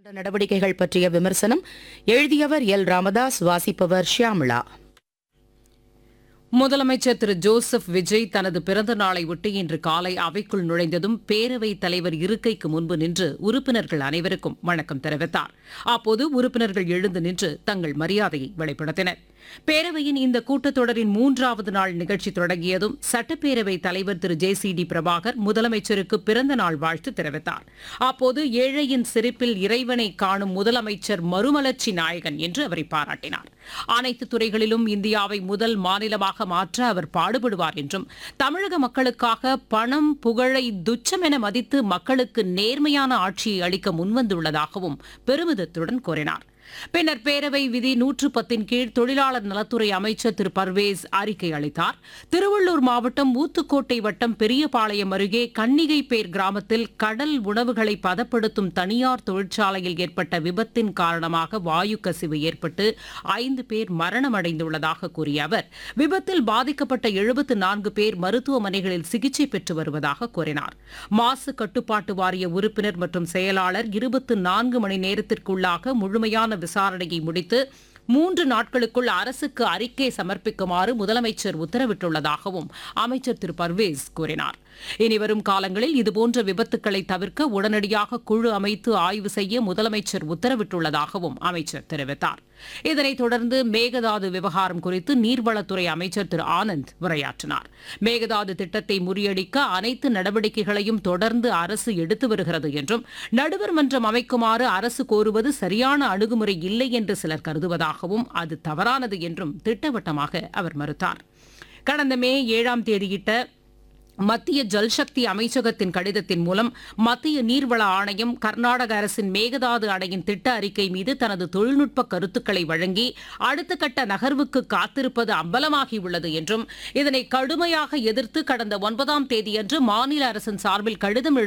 நடவடிக்கைகள் பற்றிய விமர்சனம் எழுதியவர் எல் ராமதாஸ் வாசிப்பவர் ஷியாமளா முதலமைச்சர் திரு ஜோசப் விஜய் தனது பிறந்த நாளை ஒட்டி இன்று காலை அவைக்குள் நுழைந்ததும் பேரவைத் தலைவர் இருக்கைக்கு முன்பு நின்று உறுப்பினர்கள் அனைவருக்கும் வணக்கம் தெரிவித்தார் அப்போது உறுப்பினர்கள் எழுந்து நின்று தங்கள் மரியாதையை வெளிப்படுத்தினர் பேரவையின் இந்த கூட்டத்தொடரின் மூன்றாவது நாள் நிகழ்ச்சி தொடங்கியதும் சட்டப்பேரவைத் தலைவர் திரு ஜே சி டி பிரபாகர் முதலமைச்சருக்கு பிறந்த நாள் வாழ்த்து தெரிவித்தார் அப்போது ஏழையின் சிரிப்பில் இறைவனை காணும் முதலமைச்சர் மறுமலர்ச்சி நாயகன் என்று அவரை பாராட்டினார் அனைத்து துறைகளிலும் இந்தியாவை முதல் மாநிலமாக மாற்ற அவர் பாடுபடுவார் என்றும் தமிழக மக்களுக்காக பணம் புகழை துச்சம் என மதித்து மக்களுக்கு நேர்மையான ஆட்சியை அளிக்க முன்வந்துள்ளதாகவும் பெருமிதத்துடன் கூறினார் பின்னர் பேரவை விதி நூற்று பத்தின் கீழ் தொழிலாளர் நலத்துறை அமைச்சர் திரு பர்வேஸ் அறிக்கை அளித்தார் திருவள்ளூர் மாவட்டம் ஊத்துக்கோட்டை வட்டம் பெரியபாளையம் அருகே கன்னிகைப்பேர் கிராமத்தில் கடல் உணவுகளை பதப்படுத்தும் தனியார் தொழிற்சாலையில் ஏற்பட்ட விபத்தின் காரணமாக வாயு கசிவு ஏற்பட்டு ஐந்து பேர் மரணமடைந்துள்ளதாக கூறிய அவர் விபத்தில் பாதிக்கப்பட்ட எழுபத்து நான்கு பேர் மருத்துவமனைகளில் சிகிச்சை பெற்று வருவதாக கூறினார் மாசு கட்டுப்பாட்டு வாரிய உறுப்பினர் மற்றும் செயலாளர் இருபத்து நான்கு மணி நேரத்திற்குள்ளாக முழுமையான விசாரணையை முடித்து மூன்று நாட்களுக்குள் அரசுக்கு அறிக்கை சமர்ப்பிக்குமாறு முதலமைச்சர் உத்தரவிட்டுள்ளதாகவும் அமைச்சர் திரு பர்வேஸ் கூறினார் இனிவரும் காலங்களில் இதுபோன்ற விபத்துக்களை தவிர்க்க உடனடியாக குழு அமைத்து ஆய்வு செய்ய முதலமைச்சர் உத்தரவிட்டுள்ளதாகவும் அமைச்சர் தெரிவித்தார் இதனைத் தொடர்ந்து மேகதாது விவகாரம் குறித்து நீர்வளத்துறை அமைச்சர் திரு ஆனந்த் உரையாற்றினார் மேகதாது திட்டத்தை முறியடிக்க அனைத்து நடவடிக்கைகளையும் தொடர்ந்து அரசு எடுத்து வருகிறது என்றும் நடுவர் மன்றம் அமைக்குமாறு அரசு கோருவது சரியான அணுகுமுறை இல்லை என்று சிலர் கருதுவதாகவும் அது தவறானது என்றும் திட்டவட்டமாக அவர் மறுத்தார் கடந்த மே ஏழாம் தேதியிட்ட மத்திய ஜல்சக்தி அமைச்சகத்தின் கடிதத்தின் மூலம் மத்திய நீர்வள ஆணையம் கர்நாடக அரசின் மேகதாது அணையின் திட்ட அறிக்கை மீது தனது தொழில்நுட்ப கருத்துக்களை வழங்கி அடுத்த கட்ட நகர்வுக்கு காத்திருப்பது அம்பலமாகியுள்ளது என்றும் இதனை கடுமையாக எதிர்த்து கடந்த ஒன்பதாம் தேதியன்று மாநில அரசின் சார்பில் கடிதம்